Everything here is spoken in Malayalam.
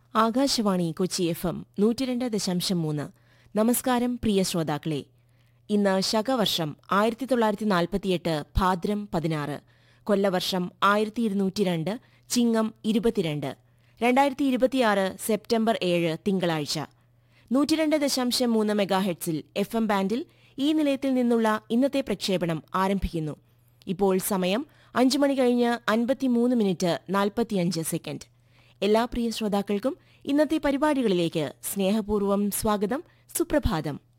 ആകാശവാണി കൊച്ചി എഫ് എം നൂറ്റിരണ്ട് ദശാംശം മൂന്ന് നമസ്കാരം പ്രിയ ശ്രോതാക്കളെ ഇന്ന് ശകവർഷം ആയിരത്തി തൊള്ളായിരത്തി നാൽപ്പത്തിയെട്ട് ഭാദ്രം പതിനാറ് കൊല്ലവർഷം ആയിരത്തി ഇരുന്നൂറ്റി രണ്ട് ചിങ്ങം ഇരുപത്തിരണ്ട് രണ്ടായിരത്തി ഇരുപത്തിയാറ് സെപ്റ്റംബർ ഏഴ് തിങ്കളാഴ്ച നൂറ്റിരണ്ട് ദശാംശം മൂന്ന് മെഗാഹെഡ്സിൽ എഫ് എം ബാൻഡിൽ ഈ നിലയത്തിൽ നിന്നുള്ള ഇന്നത്തെ പ്രക്ഷേപണം ആരംഭിക്കുന്നു ഇപ്പോൾ സമയം അഞ്ചു മണി കഴിഞ്ഞ് അൻപത്തിമൂന്ന് മിനിറ്റ് നാൽപ്പത്തിയഞ്ച് സെക്കൻഡ് എല്ലാ പ്രിയ ശ്രോതാക്കൾക്കും ഇന്നത്തെ പരിപാടികളിലേക്ക് സ്നേഹപൂർവ്വം സ്വാഗതം സുപ്രഭാതം